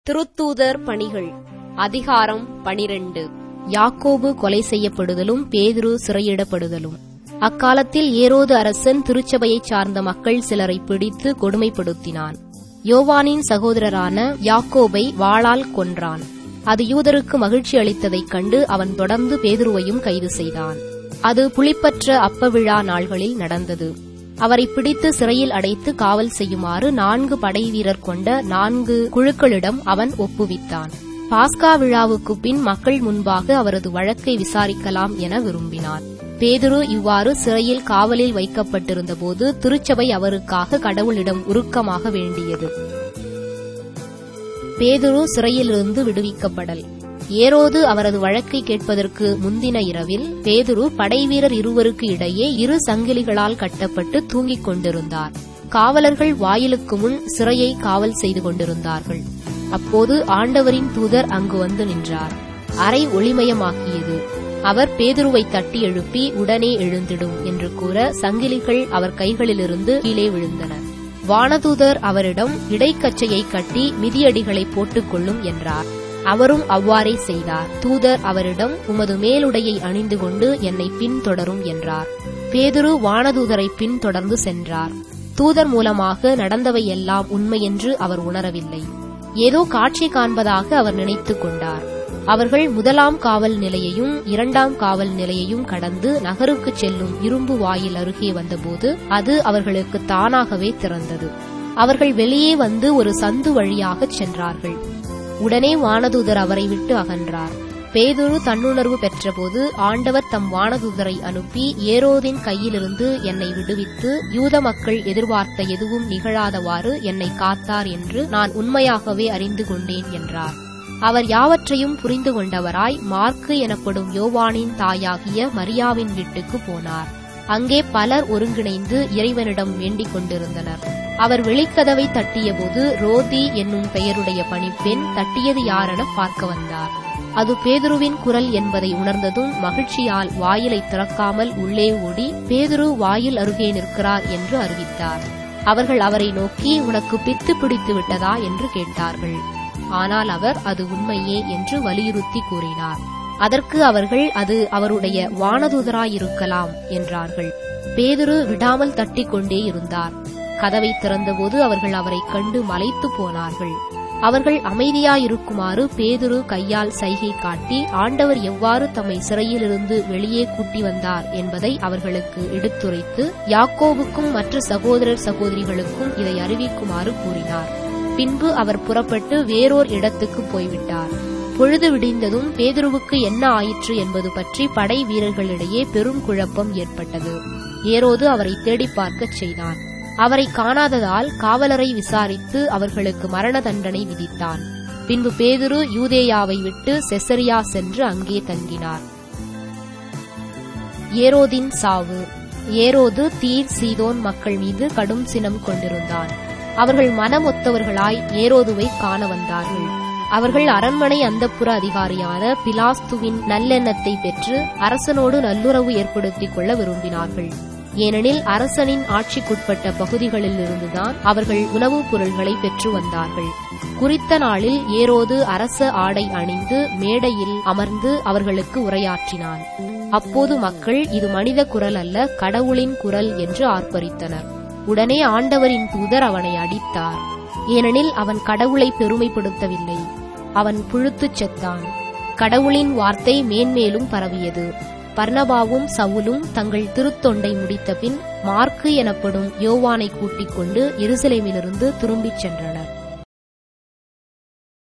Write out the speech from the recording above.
திருத்தூதர் பணிகள் அதிகாரம் பனிரெண்டு யாக்கோபு கொலை செய்யப்படுதலும் பேதுரு சிறையிடப்படுதலும் அக்காலத்தில் ஏரோது அரசன் திருச்சபையைச் சார்ந்த மக்கள் சிலரை பிடித்து கொடுமைப்படுத்தினான் யோவானின் சகோதரரான யாக்கோபை வாளால் கொன்றான் அது யூதருக்கு மகிழ்ச்சி அளித்ததைக் கண்டு அவன் தொடர்ந்து பேதுருவையும் கைது செய்தான் அது புளிப்பற்ற அப்ப விழா நாள்களில் நடந்தது அவரை பிடித்து சிறையில் அடைத்து காவல் செய்யுமாறு நான்கு படை வீரர் கொண்ட நான்கு குழுக்களிடம் அவன் ஒப்புவித்தான் பாஸ்கா விழாவுக்கு பின் மக்கள் முன்பாக அவரது வழக்கை விசாரிக்கலாம் என விரும்பினார் பேதுரு இவ்வாறு சிறையில் காவலில் வைக்கப்பட்டிருந்தபோது திருச்சபை அவருக்காக கடவுளிடம் உருக்கமாக வேண்டியது பேதுரு சிறையிலிருந்து விடுவிக்கப்படல் ஏரோது அவரது வழக்கை கேட்பதற்கு முந்தின இரவில் பேதுரு படைவீரர் இருவருக்கு இடையே இரு சங்கிலிகளால் கட்டப்பட்டு தூங்கிக் கொண்டிருந்தார் காவலர்கள் வாயிலுக்கு முன் சிறையை காவல் செய்து கொண்டிருந்தார்கள் அப்போது ஆண்டவரின் தூதர் அங்கு வந்து நின்றார் அறை ஒளிமயமாக்கியது அவர் பேதுருவை தட்டி எழுப்பி உடனே எழுந்திடும் என்று கூற சங்கிலிகள் அவர் கைகளிலிருந்து கீழே விழுந்தன வானதூதர் அவரிடம் இடைக்கச்சையை கட்டி மிதியடிகளை போட்டுக் கொள்ளும் என்றார் அவரும் அவ்வாறே செய்தார் தூதர் அவரிடம் உமது மேலுடையை அணிந்து கொண்டு என்னை பின்தொடரும் என்றார் பேதுரு வானதூதரை பின்தொடர்ந்து சென்றார் தூதர் மூலமாக நடந்தவையெல்லாம் உண்மையென்று அவர் உணரவில்லை ஏதோ காட்சி காண்பதாக அவர் நினைத்துக் கொண்டார் அவர்கள் முதலாம் காவல் நிலையையும் இரண்டாம் காவல் நிலையையும் கடந்து நகருக்குச் செல்லும் இரும்பு வாயில் அருகே வந்தபோது அது அவர்களுக்கு தானாகவே திறந்தது அவர்கள் வெளியே வந்து ஒரு சந்து வழியாகச் சென்றார்கள் உடனே வானதூதர் அவரை விட்டு அகன்றார் பேதுரு தன்னுணர்வு பெற்றபோது ஆண்டவர் தம் வானதூதரை அனுப்பி ஏரோதின் கையிலிருந்து என்னை விடுவித்து யூத மக்கள் எதிர்பார்த்த எதுவும் நிகழாதவாறு என்னை காத்தார் என்று நான் உண்மையாகவே அறிந்து கொண்டேன் என்றார் அவர் யாவற்றையும் புரிந்து கொண்டவராய் மார்க்கு எனப்படும் யோவானின் தாயாகிய மரியாவின் வீட்டுக்கு போனார் அங்கே பலர் ஒருங்கிணைந்து இறைவனிடம் வேண்டிக் கொண்டிருந்தனர் அவர் வெளிக்கதவை தட்டியபோது ரோதி என்னும் பெயருடைய பணிப்பெண் தட்டியது யாரென பார்க்க வந்தார் அது பேதுருவின் குரல் என்பதை உணர்ந்ததும் மகிழ்ச்சியால் வாயிலை திறக்காமல் உள்ளே ஓடி பேதுரு வாயில் அருகே நிற்கிறார் என்று அறிவித்தார் அவர்கள் அவரை நோக்கி உனக்கு பித்து பிடித்து விட்டதா என்று கேட்டார்கள் ஆனால் அவர் அது உண்மையே என்று வலியுறுத்தி கூறினார் அதற்கு அவர்கள் அது அவருடைய வானதூதராயிருக்கலாம் என்றார்கள் பேதுரு விடாமல் தட்டிக் கொண்டே இருந்தார் கதவை திறந்தபோது அவர்கள் அவரை கண்டு மலைத்து போனார்கள் அவர்கள் அமைதியாயிருக்குமாறு பேதுரு கையால் சைகை காட்டி ஆண்டவர் எவ்வாறு தம்மை சிறையிலிருந்து வெளியே கூட்டி வந்தார் என்பதை அவர்களுக்கு எடுத்துரைத்து யாக்கோவுக்கும் மற்ற சகோதரர் சகோதரிகளுக்கும் இதை அறிவிக்குமாறு கூறினார் பின்பு அவர் புறப்பட்டு வேறோர் இடத்துக்கு போய்விட்டார் பொழுது விடிந்ததும் பேதுருவுக்கு என்ன ஆயிற்று என்பது பற்றி படை வீரர்களிடையே பெரும் குழப்பம் ஏற்பட்டது ஏரோது அவரை தேடி பார்க்கச் செய்தான் அவரை காணாததால் காவலரை விசாரித்து அவர்களுக்கு மரண தண்டனை விதித்தான் பின்பு பேதுரு யூதேயாவை விட்டு செசரியா சென்று அங்கே தங்கினார் ஏரோதின் சாவு ஏரோது தீர் சீதோன் மக்கள் மீது கடும் சினம் கொண்டிருந்தான் அவர்கள் மனமொத்தவர்களாய் ஏரோதுவை காண வந்தார்கள் அவர்கள் அரண்மனை அந்தப்புற அதிகாரியான பிலாஸ்துவின் நல்லெண்ணத்தை பெற்று அரசனோடு நல்லுறவு ஏற்படுத்திக் கொள்ள விரும்பினார்கள் ஏனெனில் அரசனின் ஆட்சிக்குட்பட்ட பகுதிகளில் இருந்துதான் அவர்கள் உணவுப் பொருள்களை பெற்று வந்தார்கள் குறித்த நாளில் ஏரோது அரச ஆடை அணிந்து மேடையில் அமர்ந்து அவர்களுக்கு உரையாற்றினான் அப்போது மக்கள் இது மனித குரல் அல்ல கடவுளின் குரல் என்று ஆர்ப்பரித்தனர் உடனே ஆண்டவரின் தூதர் அவனை அடித்தார் ஏனெனில் அவன் கடவுளை பெருமைப்படுத்தவில்லை அவன் புழுத்துச் செத்தான் கடவுளின் வார்த்தை மேன்மேலும் பரவியது பர்ணபாவும் சவுலும் தங்கள் திருத்தொண்டை முடித்தபின் மார்க்கு எனப்படும் யோவானை கூட்டிக் கொண்டு எருசலேமிலிருந்து திரும்பிச் சென்றனர்